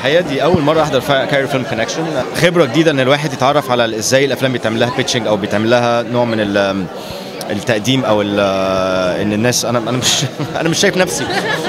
الحقيقه دي اول مره احضر كايرو فيلم كونكشن خبره جديده ان الواحد يتعرف على ازاي الافلام بيتعمل لها بيتشنج او بيتعمل لها نوع من ال- التقديم او ال- ان الناس انا انا مش انا مش شايف نفسي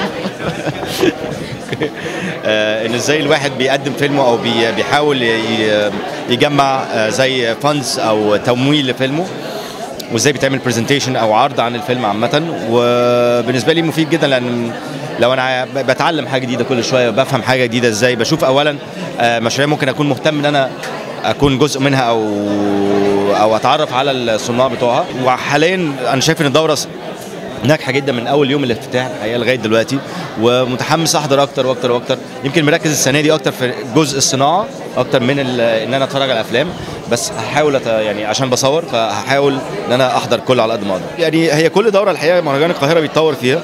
آه، ان ازاي الواحد بيقدم فيلمه او بي- بيحاول ي- يجمع آه، زي فاندز او تمويل لفيلمه وازاي بيتعمل برزنتيشن او عرض عن الفيلم عامه وبالنسبه لي مفيد جدا لان لو انا بتعلم حاجه جديده كل شويه بفهم حاجه جديده ازاي بشوف اولا آه، مشاريع ممكن اكون مهتم ان انا اكون جزء منها او او اتعرف على الصناع بتوعها وحاليا انا شايف ان الدوره ناجحه جدا من اول يوم الافتتاح الحقيقه لغايه دلوقتي ومتحمس احضر اكتر واكتر واكتر يمكن مركز السنه دي اكتر في جزء الصناعه اكتر من ال- ان انا اتفرج على افلام بس هحاول أت... يعني عشان بصور فهحاول ان انا احضر كل على قد ما اقدر يعني هي كل دوره الحقيقه مهرجان القاهره بيتطور فيها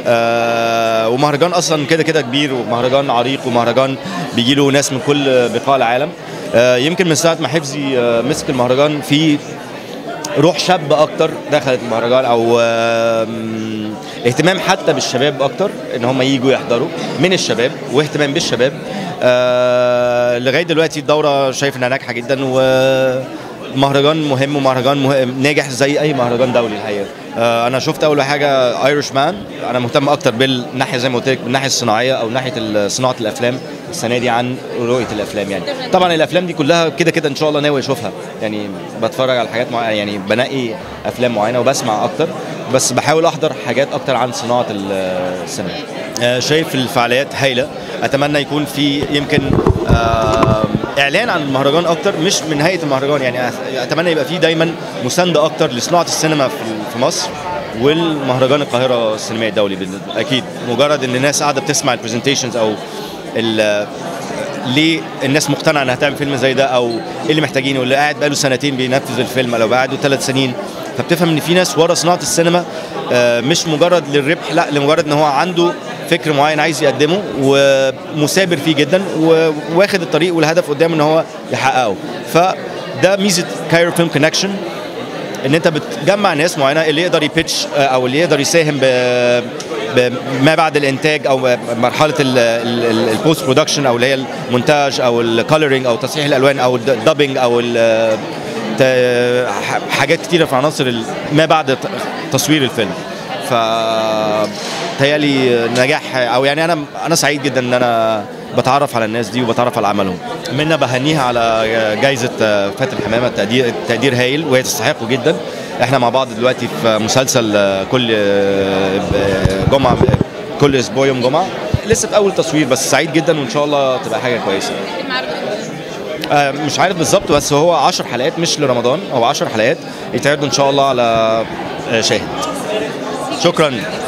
آه ومهرجان اصلا كده كده كبير ومهرجان عريق ومهرجان بيجي له ناس من كل بقاع العالم آه يمكن من ساعه ما حفظي آه مسك المهرجان في روح شاب اكتر دخلت المهرجان او آم، اهتمام حتى بالشباب اكتر ان هم يجوا يحضروا من الشباب واهتمام بالشباب آه، لغايه دلوقتي الدوره شايف انها ناجحه جدا ومهرجان مهم ومهرجان مهم ناجح زي اي مهرجان دولي الحقيقه آه، انا شفت اول حاجه ايرش مان انا مهتم اكتر بالناحيه زي ما قلت لك بالناحيه الصناعيه او ناحيه ال- صناعه الافلام السنه دي عن رؤيه الافلام يعني طبعا الافلام دي كلها كده كده ان شاء الله ناوي اشوفها يعني بتفرج على حاجات معينه يعني بنقي افلام معينه وبسمع اكتر بس بحاول احضر حاجات اكتر عن صناعه ال- السينما آه، شايف الفعاليات هايله اتمنى يكون في يمكن آه، اعلان عن المهرجان اكتر مش من هيئه المهرجان يعني أت- اتمنى يبقى في دايما مسانده اكتر لصناعه السينما في في مصر والمهرجان القاهره السينمائي الدولي بالنسبة- اكيد مجرد ان الناس قاعده بتسمع البرزنتيشنز او ال- ليه الناس مقتنعه انها تعمل فيلم زي ده او ايه اللي محتاجينه اللي قاعد بقاله سنتين بينفذ الفيلم لو قاعد ثلاث سنين فبتفهم ان في ناس ورا صناعه السينما آه، مش مجرد للربح لا لمجرد ان هو عنده فكر معين عايز يقدمه ومثابر فيه جدا وواخد الطريق والهدف قدامه ان هو يحققه فده ميزه كايرو فيلم كونكشن ان انت بتجمع ناس معينه اللي يقدر يبيتش آه، او اللي يقدر يساهم ب بما بعد الانتاج او مرحله البوست برودكشن او اللي هي المونتاج او الكولرنج او تصحيح الالوان او الدبنج او ال- ت- ح- حاجات كتيره في عناصر ال- ما بعد ت- تصوير الفيلم ف تهيألي نجاح او يعني انا انا سعيد جدا ان انا بتعرف على الناس دي وبتعرف على اعمالهم منا بهنيها على جائزه فاتن حمامه تقدير تقدير هايل وهي تستحقه جدا احنا مع بعض دلوقتي في مسلسل كل جمعه كل اسبوع يوم جمعه لسه في اول تصوير بس سعيد جدا وان شاء الله تبقى حاجه كويسه آه، مش عارف بالظبط بس هو 10 حلقات مش لرمضان هو 10 حلقات يتعرضوا ان شاء الله على آه، شاهد شكرا